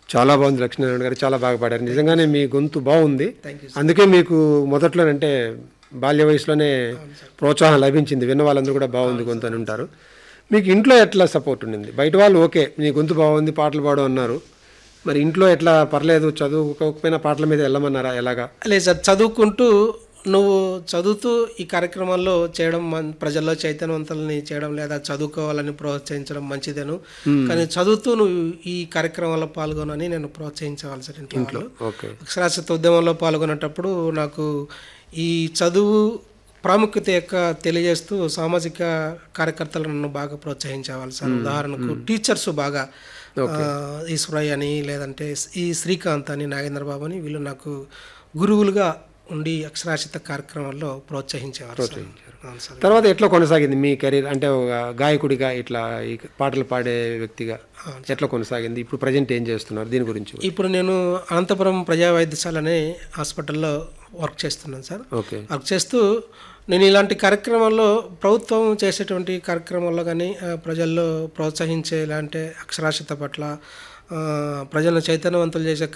చాలా బాగుంది లక్ష్మీనారాయణ గారు చాలా బాగా పాడారు నిజంగానే మీ గొంతు బాగుంది థ్యాంక్ యూ అందుకే మీకు మొదట్లోనంటే బాల్య వయసులోనే ప్రోత్సాహం లభించింది విన్న వాళ్ళందరూ కూడా బాగుంది గొంతు అని ఉంటారు మీకు ఇంట్లో ఎట్లా సపోర్ట్ ఉండింది బయట వాళ్ళు ఓకే నీ గొంతు బాగుంది పాటలు పాడు అన్నారు మరి ఇంట్లో ఎట్లా పర్లేదు చదువుకోకపోయినా పాటల మీద వెళ్ళమన్నారా ఎలాగా లేదు సార్ చదువుకుంటూ నువ్వు చదువుతూ ఈ కార్యక్రమాల్లో చేయడం మన ప్రజల్లో చైతన్యవంతులని చేయడం లేదా చదువుకోవాలని ప్రోత్సహించడం మంచిదేను కానీ చదువుతూ నువ్వు ఈ కార్యక్రమాల్లో పాల్గొనని నేను ప్రోత్సహించవాలి సార్ ఇంట్లో ఓకే అక్షరాస్యత ఉద్యమంలో పాల్గొనేటప్పుడు నాకు ఈ చదువు ప్రాముఖ్యత యొక్క తెలియజేస్తూ సామాజిక కార్యకర్తలు నన్ను బాగా ప్రోత్సహించేవాళ్ళు సార్ ఉదాహరణకు టీచర్స్ బాగా ఆ, ఈశ్వరయ్య అని లేదంటే ఈ శ్రీకాంత్ అని నాగేంద్ర బాబు అని వీళ్ళు నాకు గురువులుగా ఉండి అక్షరాస్యత కార్యక్రమాల్లో ప్రోత్సహించేవారు సార్. అవును సార్ తర్వాత ఎట్లా కొనసాగింది మీ కెరీర్ అంటే ఒక గాయకుడిగా ఇట్లా ఈ పాటలు పాడే వ్యక్తిగా ఎట్లా కొనసాగింది ఇప్పుడు ప్రజెంట్ ఏం చేస్తున్నారు దీని గురించి ఇప్పుడు నేను అనంతపురం ప్రజా వైద్యశాల అనే హాస్పిటల్లో వర్క్ చేస్తున్నాను సార్ ఓకే వర్క్ చేస్తూ నేను ఇలాంటి కార్యక్రమాల్లో ప్రభుత్వం చేసేటువంటి కార్యక్రమాల్లో కానీ ఆ, ప్రజల్లో ప్రోత్సహించే ఇలాంటి అక్షరాస్యత పట్ల ఆ, ప్రజలను చైతన్యవంతులు చేసే